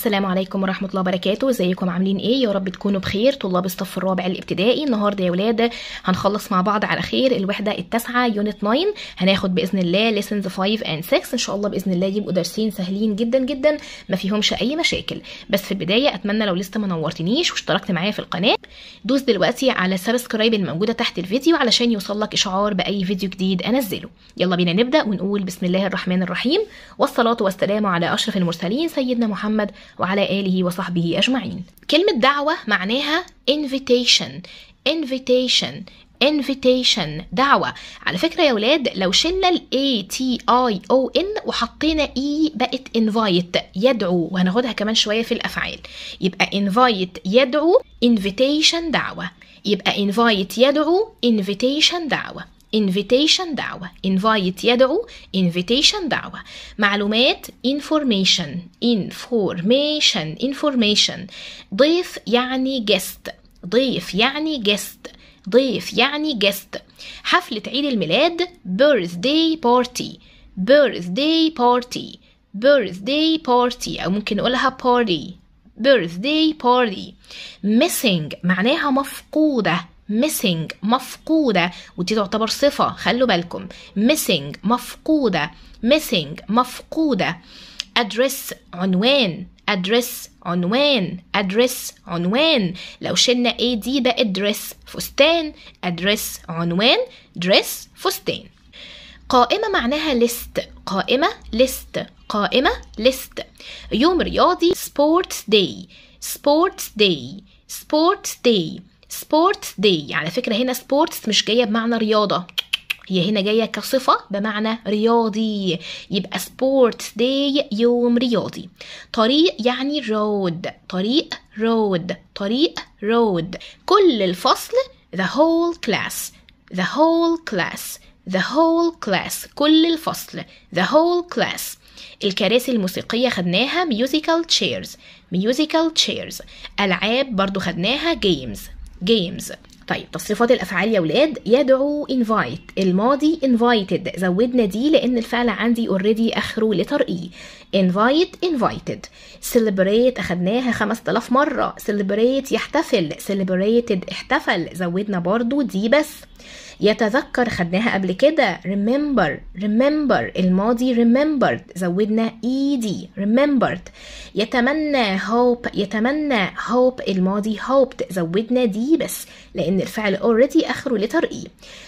السلام عليكم ورحمة الله وبركاته ازيكم عاملين ايه يا رب تكونوا بخير طلاب الصف الرابع الابتدائي النهاردة يا ولاد هنخلص مع بعض على خير الوحدة التاسعة يونت 9 هناخد بإذن الله lessons 5 and 6 ان شاء الله بإذن الله يبقوا درسين سهلين جدا جدا ما فيهمش أي مشاكل بس في البداية أتمنى لو لسه ما نورتنيش واشتركت معايا في القناة دوس دلوقتي على السبسكرايب الموجودة تحت الفيديو علشان يوصلك إشعار بأي فيديو جديد أنزله يلا بينا نبدأ ونقول بسم الله الرحمن الرحيم والصلاة والسلام على أشرف المرسلين سيدنا محمد وعلى آله وصحبه أجمعين كلمة دعوة معناها invitation invitation invitation دعوة على فكرة يا ولاد لو شلنا ال A T I O N وحطينا E بقت invite يدعو وهناخدها كمان شوية في الأفعال يبقى invite يدعو invitation دعوة يبقى invite يدعو invitation دعوة invitation دعوة invite يدعو invitation دعوة معلومات information information information ضيف يعني guest ضيف يعني guest ضيف يعني guest حفلة عيد الميلاد birthday party birthday party birthday party أو ممكن نقولها party birthday party missing معناها مفقودة missing مفقودة ودي تعتبر صفة خلوا بالكم missing مفقودة missing مفقودة address عنوان address عنوان address عنوان لو شلنا a دي بقت dress فستان address عنوان dress فستان قائمة معناها list قائمة list قائمة list يوم رياضي sports day sports day sports day سبورتس داي على فكرة هنا سبورتس مش جاية بمعنى رياضة هي هنا جاية كصفة بمعنى رياضي يبقى سبورتس داي يوم رياضي طريق يعني رود طريق رود طريق رود كل الفصل the whole class the whole class the whole class كل الفصل the whole class الكراسي الموسيقية خدناها musical chairs musical chairs ألعاب برضو خدناها games games طيب تصريفات الافعال يا ولاد يدعو invite الماضي invited زودنا دي لان الفعل عندي already اخره لتر اي invite invited celebrate اخدناها 5000 مره celebrate يحتفل celebrated احتفل زودنا برضو دي بس يتذكر خدناها قبل كده remember remember الماضي remembered زودنا ed remembered يتمنى hope يتمنى hope الماضي hoped زودنا دي بس لأن الفعل already آخره لتر e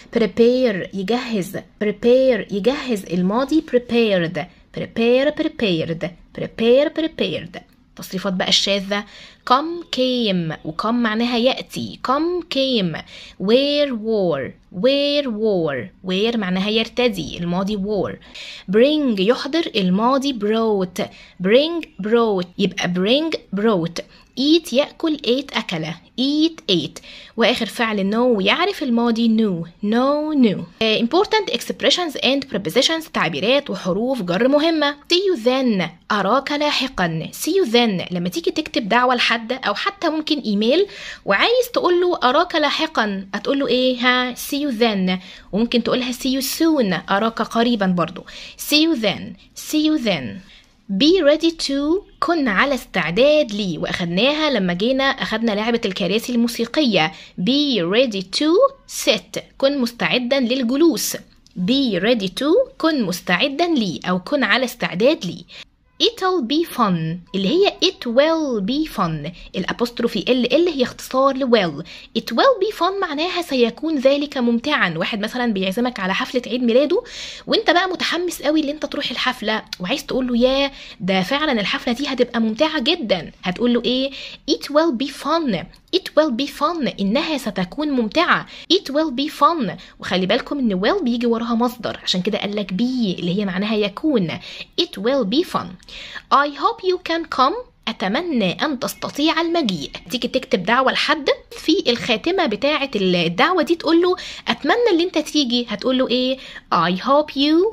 prepare يجهز prepare يجهز الماضي prepared prepare prepared prepare prepared تصريفات بقى الشاذة come came وcome معناها يأتي come came where wore where wore where معناها يرتدي الماضي wore bring يحضر الماضي brought bring brought يبقى bring brought eat يأكل ate أكل eat ate وآخر فعل know يعرف الماضي knew know knew uh, important expressions and prepositions تعبيرات وحروف جر مهمة see you then أراك لاحقا see you then لما تيجي تكتب دعوة لحد أو حتى ممكن إيميل وعايز تقول له أراك لاحقا هتقول له إيه ها see you then وممكن تقولها see you soon أراك قريبا برضو see you then see you then be ready to كن على استعداد لي واخدناها لما جينا اخدنا لعبة الكراسي الموسيقية be ready to sit كن مستعدا للجلوس be ready to كن مستعدا لي او كن على استعداد لي it'll be fun اللي هي it will be fun الابوستروفي ال ال هي اختصار ل will it will be fun معناها سيكون ذلك ممتعا واحد مثلا بيعزمك على حفلة عيد ميلاده وانت بقى متحمس قوي ان انت تروح الحفلة وعايز تقول له يا ده فعلا الحفلة دي هتبقى ممتعة جدا هتقول له ايه it will be fun it will be fun إنها ستكون ممتعة it will be fun وخلي بالكم إن will بيجي وراها مصدر عشان كده قال لك be اللي هي معناها يكون it will be fun I hope you can come أتمنى أن تستطيع المجيء تيجي تكتب دعوة لحد في الخاتمة بتاعة الدعوة دي تقول له أتمنى اللي أنت تيجي هتقول له إيه I hope you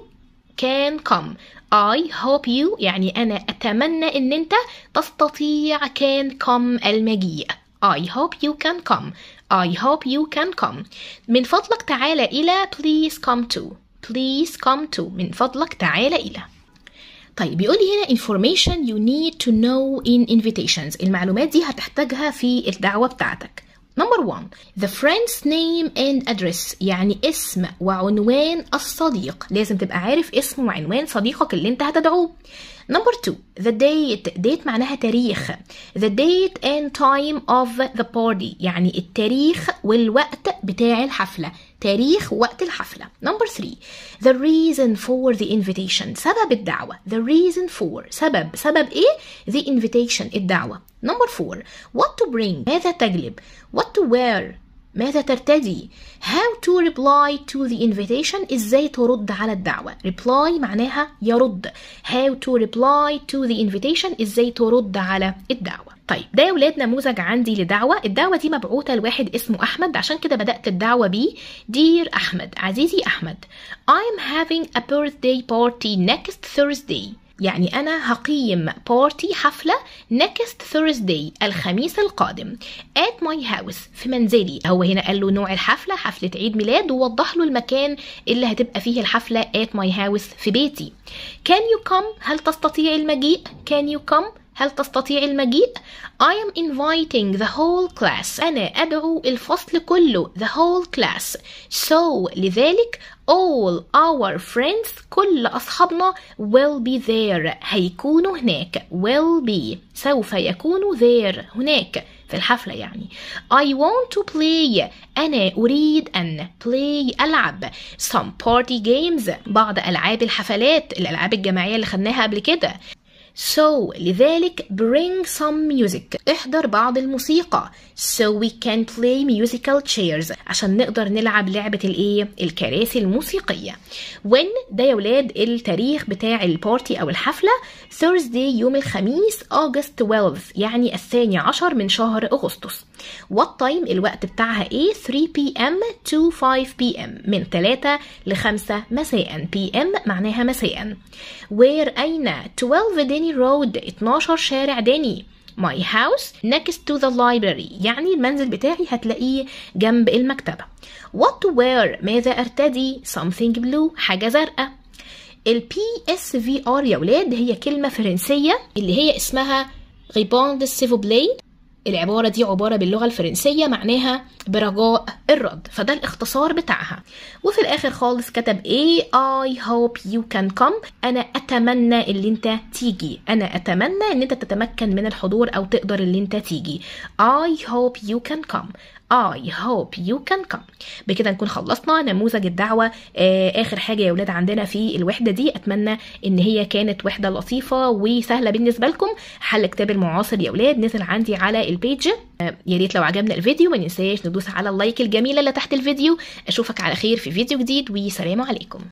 can come I hope you يعني أنا أتمنى إن أنت تستطيع can come المجيء I hope you can come I hope you can come من فضلك تعال إلى please come to please come to من فضلك تعال إلى طيب بيقول لي هنا information you need to know in invitations المعلومات دي هتحتاجها في الدعوة بتاعتك Number one, the friend's name and address يعني اسم وعنوان الصديق لازم تبقى عارف اسم وعنوان صديقك اللي انت هتدعوه Number two, the date date معناها تاريخ the date and time of the party يعني التاريخ والوقت بتاع الحفلة تاريخ وقت الحفلة Number three, the reason for the invitation سبب الدعوة the reason for سبب سبب ايه the invitation الدعوة Number four, what to bring ماذا تجلب what to wear ماذا ترتدي how to reply to the invitation ازاي ترد على الدعوة reply معناها يرد how to reply to the invitation ازاي ترد على الدعوة طيب ده يا ولاد نموذج عندي لدعوة الدعوة دي مبعوثة لواحد اسمه أحمد عشان كده بدأت الدعوة بيه دير أحمد عزيزي أحمد I'm having a birthday party next Thursday يعني أنا هقيم بارتي حفلة next Thursday الخميس القادم at my house في منزلي هو هنا قال له نوع الحفلة حفلة عيد ميلاد ووضح له المكان اللي هتبقى فيه الحفلة at my house في بيتي can you come هل تستطيع المجيء can you come هل تستطيع المجيء؟ I am inviting the whole class أنا أدعو الفصل كله the whole class so لذلك all our friends كل أصحابنا will be there هيكونوا هناك will be سوف يكونوا there هناك في الحفلة يعني I want to play أنا أريد أن play ألعب some party games بعض ألعاب الحفلات الألعاب الجماعية اللي خدناها قبل كده So لذلك bring some music احضر بعض الموسيقى so we can play musical chairs عشان نقدر نلعب لعبة الايه الكراسي الموسيقية when ده يا ولاد التاريخ بتاع البارتي او الحفلة Thursday يوم الخميس August 12 يعني الثاني عشر من شهر أغسطس what time الوقت بتاعها ايه 3 p.m. to 5 p.m. من 3 ل 5 مساء p.m. معناها مساء where أين 12 داني رود 12 شارع داني my house next to the library يعني المنزل بتاعي هتلاقيه جنب المكتبة what to wear ماذا أرتدي something blue حاجة زرقاء ال PSVR يا ولاد هي كلمة فرنسية اللي هي اسمها ريبوند سيفوبلي العبارة دي عبارة باللغة الفرنسية معناها برجاء الرد فده الاختصار بتاعها وفي الآخر خالص كتب ايه I hope you can come أنا أتمنى اللي انت تيجي أنا أتمنى ان انت تتمكن من الحضور أو تقدر اللي انت تيجي I hope you can come I hope you can come بكده نكون خلصنا نموذج الدعوة آه آخر حاجة يا ولاد عندنا في الوحدة دي أتمنى إن هي كانت وحدة لطيفة وسهلة بالنسبة لكم حل كتاب المعاصر يا ولاد نزل عندي على البيج آه يا ريت لو عجبنا الفيديو ما ننساش ندوس على اللايك الجميلة اللي تحت الفيديو أشوفك على خير في فيديو جديد وسلام عليكم